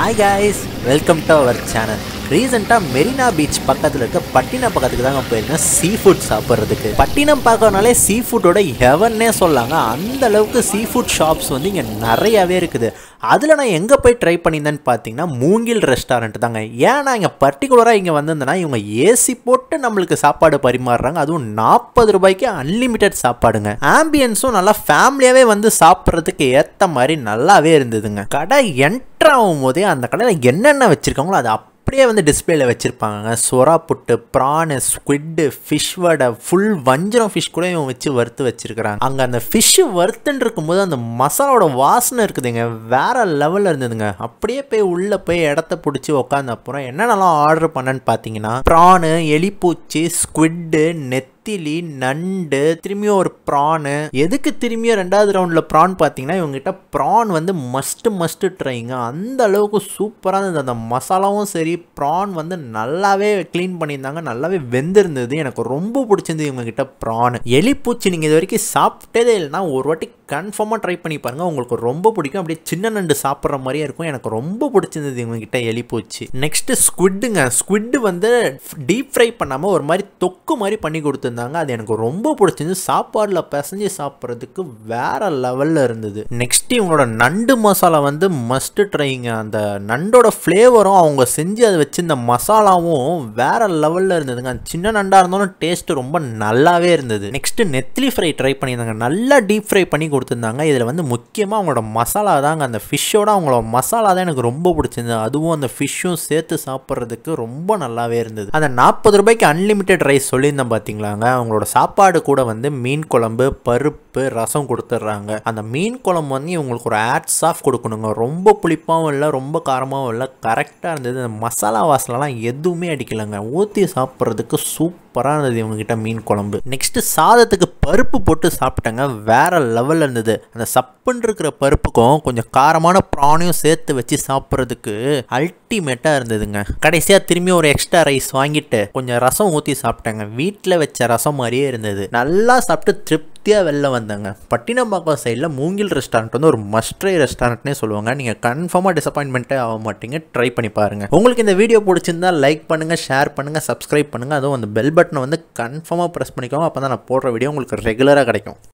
hi guys welcome to our channel ரீசெண்டாக Marina beach பக்கத்தில் இருக்க பட்டினம் பக்கத்துக்கு தாங்க போயிருந்தேன் சீ ஃபுட் சாப்பிட்றதுக்கு பட்டினம் பார்க்கறனாலே சீ ஃபுட்டோட ஹெவன்னே சொல்லாங்க அந்த அளவுக்கு சீ ஃபுட் ஷாப்ஸ் வந்து இங்கே நிறையாவே இருக்குது அதில் நான் எங்கே போய் ட்ரை பண்ணியிருந்தேன்னு பார்த்தீங்கன்னா மூங்கில் ரெஸ்டாரண்ட் தாங்க ஏன்னா இங்கே பர்டிகுலராக இங்கே வந்திருந்தேன்னா இவங்க ஏசி போட்டு நம்மளுக்கு சாப்பாடு பரிமாறுறாங்க அதுவும் நாற்பது ரூபாய்க்கு அன்லிமிட்டெட் சாப்பாடுங்க ஆம்பியன்ஸும் நல்லா ஃபேமிலியாகவே வந்து சாப்பிட்றதுக்கு ஏற்ற மாதிரி நல்லாவே இருந்ததுங்க கடை என்ட்ரு ஆகும் போதே அந்த கடையில் என்னென்ன வச்சுருக்காங்களோ அது அப்படியே வந்து டிஸ்பிளேல வச்சுருப்பாங்க சொரா புட்டு ப்ரானு ஸ்குவிட்டு ஃபிஷ் வடை ஃபுல் வஞ்சரம் ஃபிஷ் கூட இவங்க வச்சு வறுத்து வச்சிருக்கிறாங்க அங்கே அந்த ஃபிஷ்ஷு வறுத்துன்னு இருக்கும்போது அந்த மசாலாவோட வாசனை இருக்குதுங்க வேற லெவலில் இருந்ததுங்க அப்படியே போய் உள்ளே போய் இடத்த பிடிச்சி உட்காந்த அப்புறம் என்னென்னலாம் ஆர்டர் பண்ணேன்னு பார்த்தீங்கன்னா ப்ரானு எலிப்பூச்சி ஸ்குவிட்டு நெத் நெத்திலி நண்டு திரும்பியும் ஒரு ப்ரானு எதுக்கு திரும்பியும் ரெண்டாவது ரவுண்டில் ப்ரான் பார்த்தீங்கன்னா இவங்ககிட்ட ப்ரான் வந்து மஸ்ட்டு மஸ்ட்டு ட்ரைங்க அந்த அளவுக்கு சூப்பராக இருந்தது அந்த மசாலாவும் சரி ப்ரான் வந்து நல்லாவே க்ளீன் பண்ணியிருந்தாங்க நல்லாவே வெந்திருந்தது எனக்கு ரொம்ப பிடிச்சிருந்தது இவங்ககிட்ட ப்ரான் எலிப்பூச்சி நீங்கள் இது வரைக்கும் சாப்பிட்டதே இல்லைன்னா ஒரு வாட்டி கன்ஃபார்மாக ட்ரை பண்ணி பாருங்கள் உங்களுக்கு ரொம்ப பிடிக்கும் அப்படியே சின்ன நண்டு சாப்பிட்ற மாதிரியே இருக்கும் எனக்கு ரொம்ப பிடிச்சிருந்தது இவங்ககிட்ட எலிப்பூச்சி நெக்ஸ்ட்டு ஸ்குவிட்டுங்க ஸ்குவிட்டு வந்து டீப் ஃப்ரை பண்ணாமல் ஒரு மாதிரி தொக்கு மாதிரி பண்ணி கொடுத்துருந்தாங்க அது எனக்கு ரொம்ப பிடிச்சிருந்து சாப்பாடில் பிசைஞ்சு சாப்பிட்றதுக்கு வேற லெவலில் இருந்தது நெக்ஸ்ட் இவங்களோட நண்டு மசாலா வந்து மஸ்ட் ட்ரைங்க அந்த நண்டோட ஃப்ளேவரும் அவங்க செஞ்சு அதை வச்சிருந்த மசாலாவும் வேற லெவலில் இருந்ததுங்க அது சின்ன நண்டாக இருந்தாலும் டேஸ்ட் ரொம்ப நல்லாவே இருந்தது நெக்ஸ்ட் நெத்திலி ஃப்ரை ட்ரை பண்ணியிருந்தாங்க நல்லா டீப் ஃப்ரை பண்ணி கொடுத்துருந்தாங்க இதில் வந்து முக்கியமாக அவங்களோட மசாலா தாங்க அந்த ஃபிஷ்ஷோட அவங்களோட மசாலா தான் எனக்கு ரொம்ப பிடிச்சிருந்தது அதுவும் அந்த ஃபிஷ்ஷும் சேர்த்து சாப்பிட்றதுக்கு ரொம்ப நல்லாவே இருந்தது அந்த நாற்பது ரூபாய்க்கு அன்லிமிட்டெட் ரைஸ் சொல்லியிருந்தேன் பார்த்தீங்களாங்க அவங்களோட சாப்பாடு கூட வந்து மீன் குழம்பு பருப்பு ரசம் கொடுத்துட்றாங்க அந்த மீன் குழம்பு வந்து இவங்களுக்கு ஒரு ஆட்ஸ் ஆஃப் கொடுக்கணுங்க ரொம்ப புளிப்பாகவும் இல்லை ரொம்ப காரமாகவும் இல்லை கரெக்டாக இருந்தது அந்த மசாலா வாசலெலாம் எதுவுமே அடிக்கலைங்க ஊற்றி சாப்பிட்றதுக்கு சூப்பராக இருந்தது இவங்ககிட்ட மீன் குழம்பு நெக்ஸ்ட்டு சாதத்துக்கு பருப்பு போட்டு சாப்பிட்டேங்க வேற லெவலில் இருந்தது அந்த சப்புன்னு இருக்கிற பருப்புக்கும் கொஞ்சம் காரமான ப்ரானையும் சேர்த்து வச்சு சாப்பிட்றதுக்கு அல்டிமேட்டாக இருந்ததுங்க கடைசியாக திரும்பி ஒரு எக்ஸ்ட்ரா ரைஸ் வாங்கிட்டு கொஞ்சம் ரசம் ஊற்றி சாப்பிட்டேங்க வீட்டில் வச்ச ரசம் மாதிரியே இருந்தது நல்லா சாப்பிட்டு திருப்தியாக வெளில வந்தாங்க பட்டினப்பாக்கம் சைடில் மூங்கில் ரெஸ்டாரண்ட் வந்து ஒரு மஸ்ட்ரை ரெஸ்டாரண்ட்னே சொல்லுவாங்க நீங்கள் கன்ஃபார்மாக டிசப்பாயின்மெண்ட்டே ஆக மாட்டீங்க ட்ரை பண்ணி பாருங்கள் உங்களுக்கு இந்த வீடியோ பிடிச்சிருந்தா லைக் பண்ணுங்கள் ஷேர் பண்ணுங்கள் சப்ஸ்கிரைப் பண்ணுங்கள் அதுவும் அந்த பெல் பட்டனை வந்து கன்ஃபார்மாக ப்ரெஸ் பண்ணிக்கோங்க அப்போ தான் நான் போடுற வீடியோ உங்களுக்கு ரெகுலராக கிடைக்கும்